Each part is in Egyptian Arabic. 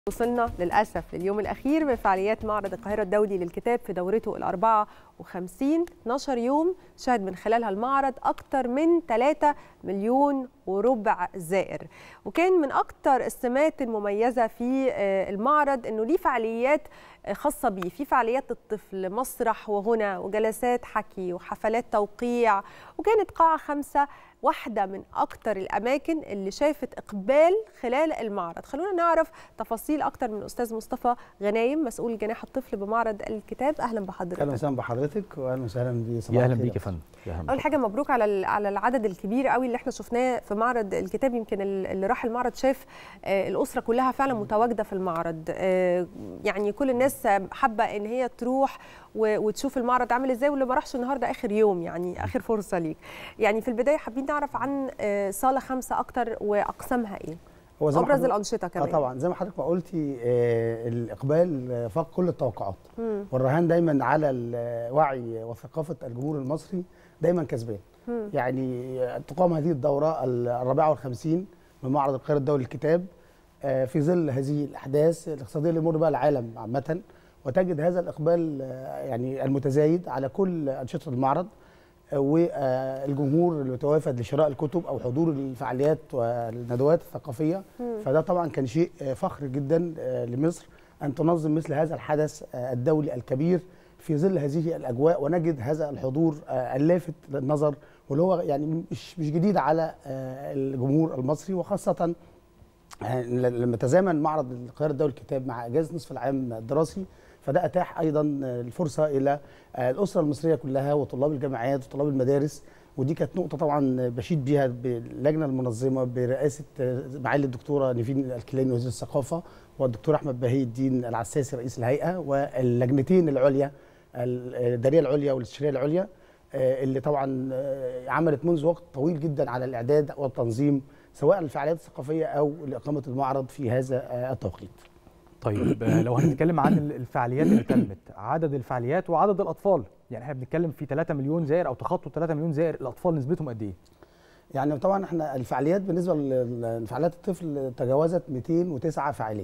وصلنا للأسف لليوم الأخير من فعاليات معرض القاهرة الدولي للكتاب في دورته الأربعة وخمسين 12 يوم شهد من خلالها المعرض أكثر من 3 مليون وربع زائر وكان من أكثر السمات المميزة في المعرض أنه ليه فعاليات خاصة بيه في فعاليات الطفل مسرح وغنى وجلسات حكي وحفلات توقيع وكانت قاعة خمسة واحدة من أكثر الأماكن اللي شافت إقبال خلال المعرض خلونا نعرف تفاصيل أكثر من أستاذ مصطفى غنايم مسؤول جناح الطفل بمعرض الكتاب أهلا بحضرتك أهلا وسهلا بحضرتك وأهلا وسهلا بصباح يا أهلا بيك يا فندم أول حاجة مبروك على على العدد الكبير قوي اللي احنا شفناه في معرض الكتاب يمكن اللي راح المعرض شاف الأسرة كلها فعلا متواجدة في المعرض يعني كل الناس حابة إن هي تروح وتشوف المعرض عامل ازاي واللي ما راحش النهارده اخر يوم يعني اخر فرصه ليك يعني في البدايه حابين نعرف عن صاله خمسه اكتر واقسامها ايه هو زي ابرز الانشطه كمان اه طبعا زي ما حضرتك ما قلتي آه الاقبال فاق كل التوقعات مم. والرهان دايما على الوعي وثقافه الجمهور المصري دايما كسبان يعني تقام هذه الدوره الرابعه والخمسين من معرض القاهره الدولي للكتاب آه في ظل هذه الاحداث الاقتصاديه اللي يمر بها العالم عامه وتجد هذا الاقبال يعني المتزايد على كل انشطه المعرض والجمهور المتوافد لشراء الكتب او حضور الفعاليات والندوات الثقافيه فده طبعا كان شيء فخر جدا لمصر ان تنظم مثل هذا الحدث الدولي الكبير في ظل هذه الاجواء ونجد هذا الحضور اللافت للنظر واللي هو يعني مش مش جديد على الجمهور المصري وخاصه لما تزامن معرض القاهره الدولي للكتاب مع اجازه نصف العام الدراسي فده اتاح ايضا الفرصه الى الاسره المصريه كلها وطلاب الجامعات وطلاب المدارس ودي كانت نقطه طبعا بشيد بيها باللجنه المنظمه برئاسه معالي الدكتوره نيفين الكيلاني وزير الثقافه والدكتور احمد بهي الدين العساسي رئيس الهيئه واللجنتين العليا الاداريه العليا والاستشاريه العليا اللي طبعا عملت منذ وقت طويل جدا على الاعداد والتنظيم سواء الفعاليات الثقافيه او لاقامه المعرض في هذا التوقيت. طيب لو هنتكلم عن الفعاليات اللي تمت عدد الفعاليات وعدد الاطفال يعني احنا بنتكلم في 3 مليون زائر او تخطوا 3 مليون زائر الاطفال نسبتهم قد ايه يعني طبعا احنا الفعاليات بالنسبه لفعاليات الطفل تجاوزت 209 فعاليه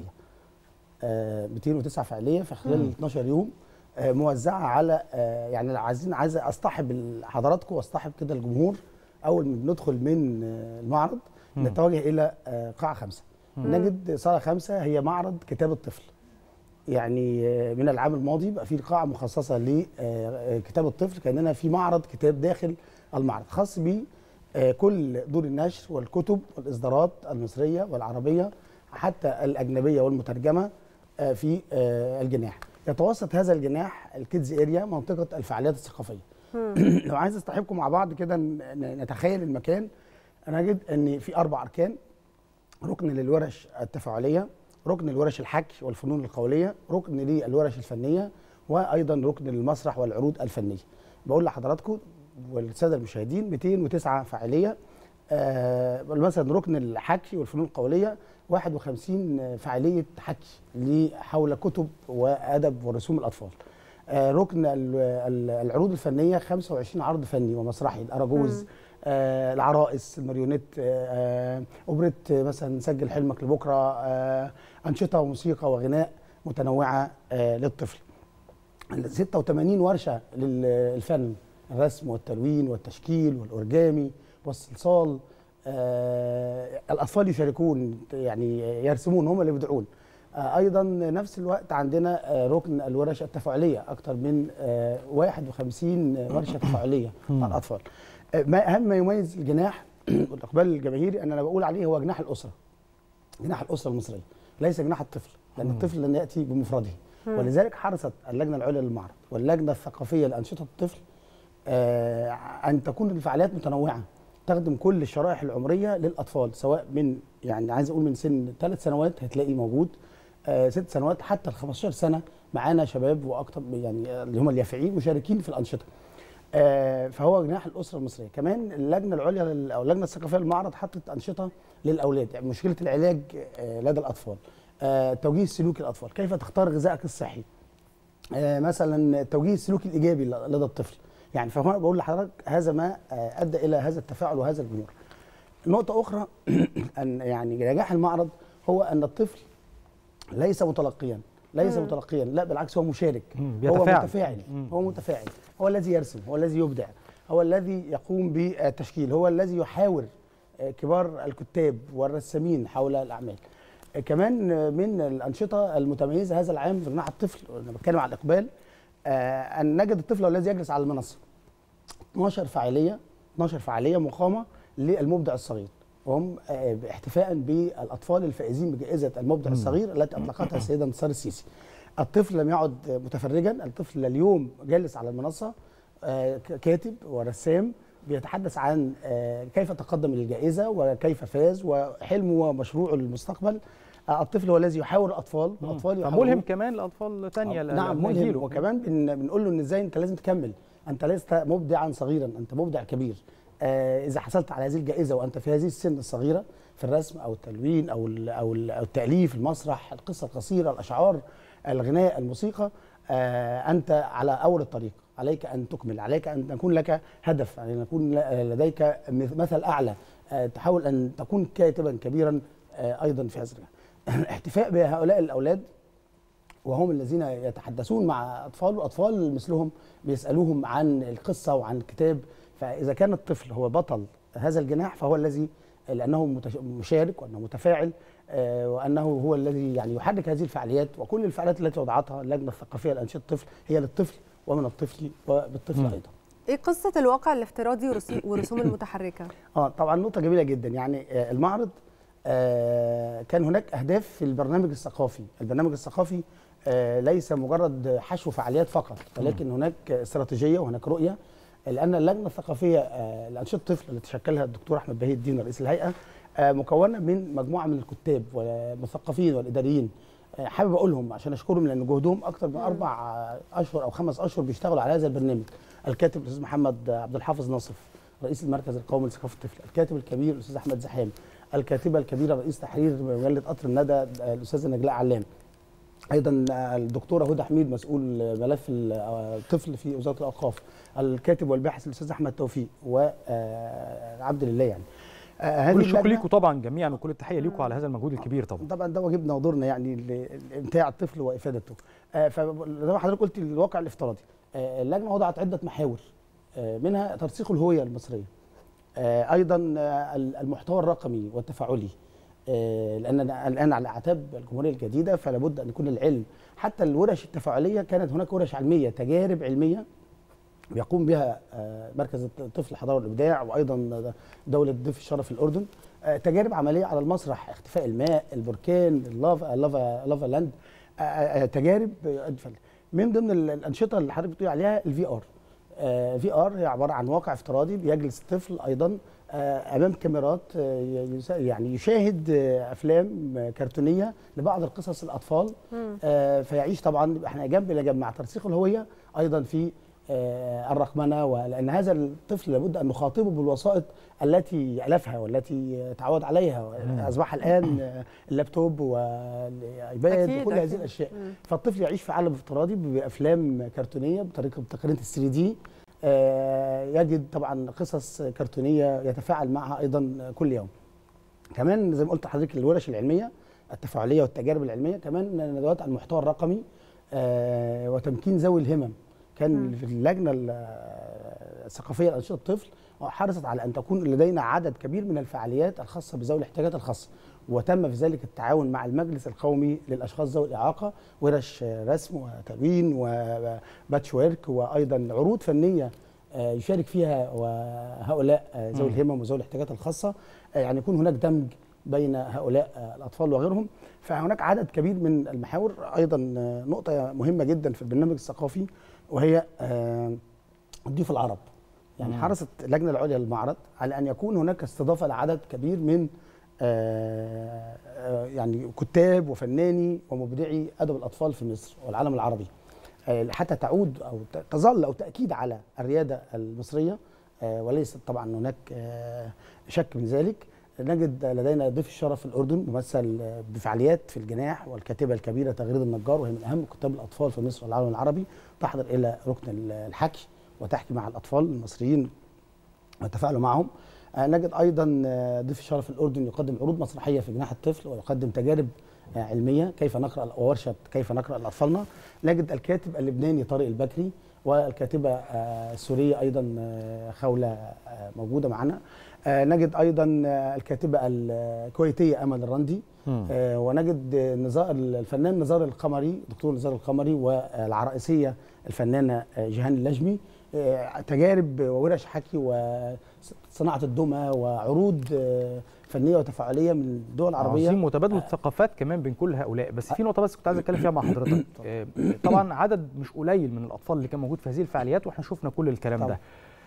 آه 209 فعاليه في خلال ال 12 يوم آه موزعه على آه يعني عايزين عايز اصطحب حضراتكم واصطحب كده الجمهور اول ما بندخل من المعرض نتوجه الى قاعه خمسه نجد صاله خمسه هي معرض كتاب الطفل. يعني من العام الماضي بقى في قاعه مخصصه لكتاب الطفل كاننا في معرض كتاب داخل المعرض خاص ب كل دور النشر والكتب والاصدارات المصريه والعربيه حتى الاجنبيه والمترجمه في الجناح. يتوسط هذا الجناح الكيدز اريا منطقه الفعاليات الثقافيه. لو عايز اصطحبكم مع بعض كده نتخيل المكان انا اجد ان في اربع اركان ركن للورش التفاعليه ركن لورش الحكي والفنون القوليه ركن للورش الفنيه وايضا ركن للمسرح والعروض الفنيه بقول لحضراتكم والساده المشاهدين 209 فعاليه آه مثلا ركن الحكي والفنون القوليه 51 فعاليه حكي حول كتب وادب ورسوم الاطفال آه ركن العروض الفنيه 25 عرض فني ومسرحي الاراجوز آه العرائس الماريونيت آه اوبريت مثلا نسجل حلمك لبكره آه انشطه وموسيقى وغناء متنوعه آه للطفل 86 ورشه للفن الرسم والتلوين والتشكيل والاورجامي والصلصال آه الاطفال يشاركون يعني يرسمون هم اللي يبدعون آه ايضا نفس الوقت عندنا آه ركن الورش التفاعليه اكثر من 51 ورشه تفاعليه مع الاطفال ما اهم ما يميز الجناح والاقبال الجماهيري ان انا بقول عليه هو جناح الاسره جناح الاسره المصريه ليس جناح الطفل لان الطفل لن ياتي بمفرده ولذلك حرصت اللجنه العليا للمعرض واللجنه الثقافيه لانشطه الطفل آه ان تكون الفعاليات متنوعه تخدم كل الشرائح العمريه للاطفال سواء من يعني عايز اقول من سن ثلاث سنوات هتلاقي موجود آه ست سنوات حتى ال 15 سنه معانا شباب واكثر يعني اللي هم اليافعين مشاركين في الانشطه آه فهو جناح الاسره المصريه كمان اللجنه العليا او اللجنه الثقافيه للمعرض حطت انشطه للاولاد يعني مشكله العلاج آه لدى الاطفال آه توجيه السلوك للاطفال كيف تختار غذائك الصحي مثلا التوجيه السلوكي الايجابي لدى الطفل يعني فهو بقول لحضرتك هذا ما ادى الى هذا التفاعل وهذا الجمهور نقطه اخرى ان يعني نجاح المعرض هو ان الطفل ليس متلقيا ليس مم. متلقيا لا بالعكس هو مشارك مم، هو بيتفاعل. متفاعل مم. هو متفاعل هو الذي يرسم هو الذي يبدع هو الذي يقوم بالتشكيل هو الذي يحاور آه، كبار الكتاب والرسامين حول الاعمال آه، كمان آه، من الانشطه المتميزه هذا العام في جناح الطفل انا بتكلم على الاقبال آه، ان نجد الطفل هو الذي يجلس على المنصه 12 فعاليه 12 فعاليه مقامه للمبدع الصغير وهم آه، احتفاء بالاطفال الفائزين بجائزه المبدع الصغير التي اطلقتها السيده انتصار السيسي الطفل لم يعد متفرجا الطفل اليوم جالس على المنصه آه، ك- كاتب ورسام بيتحدث عن آه، كيف تقدم للجائزه وكيف فاز وحلمه ومشروعه للمستقبل آه، الطفل هو الذي يحاور الاطفال الاطفال فملهم يحاورون. كمان لاطفال ثانيه نعم ملهم وكمان بن بنقول له ان ازاي انت لازم تكمل انت لست مبدعا صغيرا انت مبدع كبير آه اذا حصلت على هذه الجائزه وانت في هذه السن الصغيره في الرسم او التلوين او ال او, ال أو التاليف المسرح القصه القصيره الاشعار الغناء الموسيقى آه انت على اول الطريق عليك ان تكمل عليك ان يكون لك هدف ان يكون ل- لديك مثل اعلى آه تحاول ان تكون كاتبا كبيرا آه ايضا في هذا المجال. احتفاء بهؤلاء الاولاد وهم الذين يتحدثون مع اطفال واطفال مثلهم بيسالوهم عن القصه وعن الكتاب فاذا كان الطفل هو بطل هذا الجناح فهو الذي لانه متش- مشارك وانه متفاعل آه، وانه هو الذي يعني يحرك هذه الفعاليات وكل الفعاليات التي وضعتها اللجنه الثقافيه لانشطه الطفل هي للطفل ومن الطفل وبالطفل مم. ايضا. ايه قصه الواقع الافتراضي والرسي- والرسوم المتحركه اه طبعا نقطه جميله جدا يعني آه، المعرض آه، كان هناك اهداف في البرنامج الثقافي البرنامج الثقافي آه، ليس مجرد حشو فعاليات فقط ولكن هناك استراتيجيه وهناك رؤيه لان اللجنه الثقافيه آه، لانشطه الطفل اللي تشكلها الدكتور احمد بهي الدين رئيس الهيئه آه، مكونه من مجموعه من الكتاب والمثقفين والاداريين آه، حابب اقولهم عشان اشكرهم لان جهدهم اكثر من اربع آه، اشهر او خمس اشهر بيشتغلوا على هذا البرنامج الكاتب الاستاذ محمد عبد الحافظ ناصف رئيس المركز القومي لثقافه الطفل الكاتب الكبير الاستاذ احمد زحام الكاتبه الكبيره رئيس تحرير مجله قطر الندى آه، الاستاذه نجلاء علام ايضا آه، الدكتوره هدى حميد مسؤول ملف ال- آه، الطفل في وزاره الاوقاف الكاتب والباحث الاستاذ احمد توفيق وعبد لله يعني آه، هذه كل الشكر اللجنة- ليكم طبعا جميعا وكل التحيه ليكم على هذا المجهود الكبير طبعا طبعا ده واجبنا ودورنا يعني ل- لامتاع الطفل وافادته آه، فزي ما حضرتك قلت الواقع الافتراضي آه، اللجنه وضعت عده محاور آه، منها ترسيخ الهويه المصريه آه، ايضا آه، المحتوى الرقمي والتفاعلي آه، لاننا الان على اعتاب الجمهوريه الجديده فلا بد ان يكون العلم حتى الورش التفاعليه كانت هناك ورش علميه تجارب علميه بيقوم بها آه، مركز الطفل الحضاره والابداع وايضا دوله ضيف الشرف الاردن آه، تجارب عمليه على المسرح اختفاء الماء البركان اللافا اللافا لافا لاند آه، آه، تجارب آه، من ضمن ال- الانشطه اللي حضرتك بتقول عليها الفي ار في ار هي عباره عن واقع افتراضي بيجلس الطفل ايضا آه، امام كاميرات آه، يس- يعني يشاهد آه، افلام آه، كرتونيه لبعض القصص الاطفال مم. آه، فيعيش طبعا احنا جنب الى جنب مع ترسيخ الهويه ايضا في آه، الرقمنه ولان هذا الطفل لابد ان نخاطبه بالوسائط التي يالفها والتي تعود عليها اصبح الان آه، اللابتوب والايباد أكيد، وكل هذه أكيد. الاشياء مم. فالطفل يعيش في عالم افتراضي بافلام كرتونيه بطريقه بتقنيه ال 3 دي يجد طبعا قصص كرتونيه يتفاعل معها ايضا كل يوم كمان زي ما قلت لحضرتك الورش العلميه التفاعليه والتجارب العلميه كمان ندوات عن المحتوى الرقمي آه، وتمكين ذوي الهمم كان مم. في اللجنه ال- الثقافيه لانشطه الطفل حرصت على ان تكون لدينا عدد كبير من الفعاليات الخاصه بذوي الاحتياجات الخاصه وتم في ذلك التعاون مع المجلس القومي للاشخاص ذوي الاعاقه ورش رسم وتلوين وباتش ويرك وايضا عروض فنيه آه، يشارك فيها وهؤلاء آه، ذوي مم. الهمم وذوي الاحتياجات الخاصه آه، يعني يكون هناك دمج بين هؤلاء آه، الاطفال وغيرهم فهناك عدد كبير من المحاور ايضا آه، نقطه مهمه جدا في البرنامج الثقافي وهي آه، ضيوف العرب يعني مم. حرصت اللجنه العليا للمعرض على ان يكون هناك استضافه لعدد كبير من آه، آه، يعني كتاب وفناني ومبدعي ادب الاطفال في مصر والعالم العربي آه، حتى تعود او ت- تظل او تاكيد على الرياده المصريه آه، وليس طبعا هناك آه، شك من ذلك نجد لدينا ضيف الشرف في الاردن ممثل آه، بفعاليات في الجناح والكاتبه الكبيره تغريده النجار وهي من اهم كتاب الاطفال في مصر والعالم العربي تحضر الى ركن ال- الحكي وتحكي مع الاطفال المصريين وتفاعلوا معهم آه، نجد ايضا آه، ضيف الشرف الاردن يقدم عروض مسرحيه في جناح الطفل ويقدم تجارب آه، علميه كيف نقرا وورشه كيف نقرا لاطفالنا نجد الكاتب اللبناني طارق البكري والكاتبه آه، السوريه ايضا آه، خوله آه، موجوده معنا آه، نجد ايضا آه، الكاتبه الكويتيه امل الرندي آه، ونجد آه، نزار الفنان نزار القمري دكتور نزار القمري والعرائسيه الفنانه آه، جيهان اللجمي آه، تجارب وورش حكي وصناعه الدمى وعروض آه، فنيه وتفاعليه من الدول العربيه عظيم وتبادل الثقافات كمان بين كل هؤلاء بس في نقطه بس كنت عايز اتكلم فيها مع حضرتك آه، طبعا عدد مش قليل من الاطفال اللي كان موجود في هذه الفعاليات واحنا شفنا كل الكلام طبعا. ده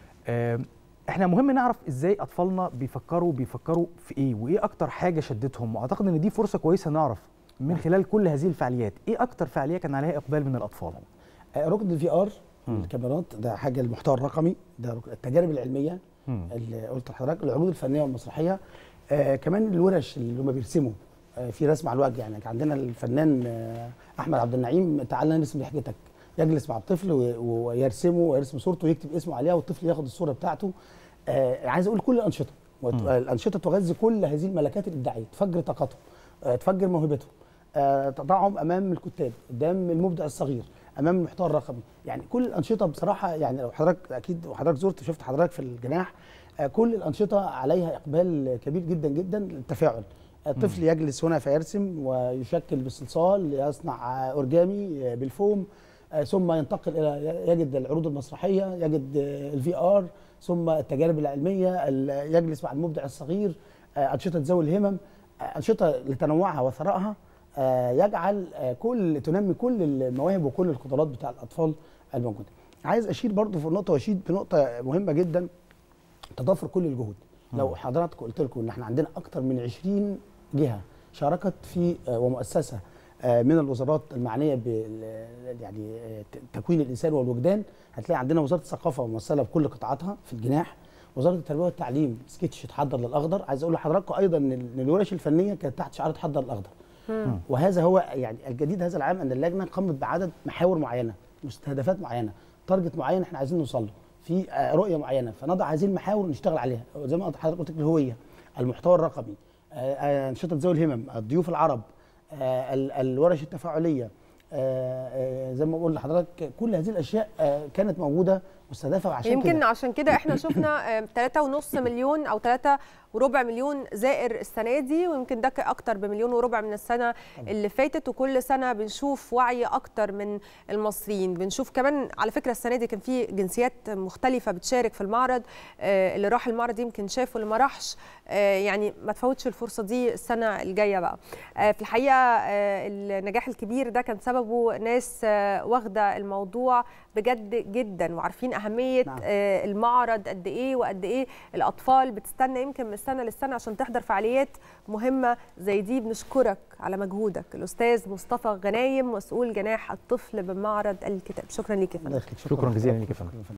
آه، احنا مهم نعرف ازاي اطفالنا بيفكروا بيفكروا في ايه وايه اكتر حاجه شدتهم واعتقد ان دي فرصه كويسه نعرف من خلال كل هذه الفعاليات ايه اكتر فعاليه كان عليها اقبال من الاطفال آه، ركن الفي ار مم. الكاميرات ده حاجه المحتوى الرقمي ده ركن التجارب العلميه مم. اللي قلت لحضرتك العروض الفنيه والمسرحيه آه كمان الورش اللي هم بيرسموا آه في رسم على الوجه يعني كان عندنا الفنان آه احمد عبد النعيم تعالى نرسم لحيتك يجلس مع الطفل و- ويرسمه ويرسم صورته ويكتب اسمه عليها والطفل ياخد الصوره بتاعته آه عايز اقول كل الانشطه وت- مم. آه، الانشطه تغذي كل هذه الملكات الابداعيه تفجر طاقتهم آه تفجر موهبتهم آه تضعهم امام الكتاب قدام المبدع الصغير امام المحتوى الرقمي يعني كل الانشطه بصراحه يعني لو حضرتك اكيد وحضرتك زرت شفت حضرتك في الجناح آه، كل الانشطه عليها اقبال كبير جدا جدا للتفاعل الطفل يجلس هنا فيرسم ويشكل بالصلصال يصنع آه، اورجامي آه، بالفوم آه، ثم ينتقل الى يجد العروض المسرحيه يجد الفي ار ثم التجارب العلميه ال- يجلس مع المبدع الصغير آه، انشطه ذوي الهمم آه، انشطه لتنوعها وثرائها آه، يجعل آه، كل تنمي كل المواهب وكل القدرات بتاع الاطفال الموجوده. عايز اشير برضو في النقطه واشيد بنقطه مهمه جدا تضافر كل الجهود. لو حضراتكم قلت لكم ان احنا عندنا اكثر من 20 جهه شاركت في آه، ومؤسسه آه، من الوزارات المعنيه بال يعني آه، ت- تكوين الانسان والوجدان هتلاقي عندنا وزاره الثقافه ممثله بكل قطاعاتها في الجناح وزاره التربيه والتعليم سكتش تحضر للاخضر عايز اقول لحضراتكم ايضا ان ال- إن الورش الفنيه كانت تحت شعار تحضر للاخضر وهذا هو يعني الجديد هذا العام ان اللجنه قامت بعدد محاور معينه مستهدفات معينه تارجت معين احنا عايزين نوصل له في آه، رؤيه معينه فنضع هذه المحاور ونشتغل عليها زي ما حضرتك قلت لك الهويه المحتوى الرقمي آه، آه، انشطه ذوي الهمم الضيوف العرب آه، ال- الورش التفاعليه آه، آه، زي ما بقول لحضرتك كل هذه الاشياء آه، كانت موجوده مستهدفه وعشان يمكن كده عشان كده احنا شفنا 3.5 مليون او 3 وربع مليون زائر السنه دي ويمكن ده اكتر بمليون وربع من السنه اللي فاتت وكل سنه بنشوف وعي اكتر من المصريين بنشوف كمان على فكره السنه دي كان في جنسيات مختلفه بتشارك في المعرض آه، اللي راح المعرض يمكن شاف واللي ما راحش آه، يعني ما تفوتش الفرصه دي السنه الجايه بقى آه، في الحقيقه آه، النجاح الكبير ده كان سببه ناس آه، واخده الموضوع بجد جدا وعارفين اهميه نعم. آه، المعرض قد ايه وقد ايه الاطفال بتستنى يمكن من السنه للسنه عشان تحضر فعاليات مهمه زي دي بنشكرك على مجهودك الاستاذ مصطفى غنايم مسؤول جناح الطفل بمعرض الكتاب شكرا ليك يا فندم الله يخليك. شكراً جزيلاً ليك يا فندم. شكراً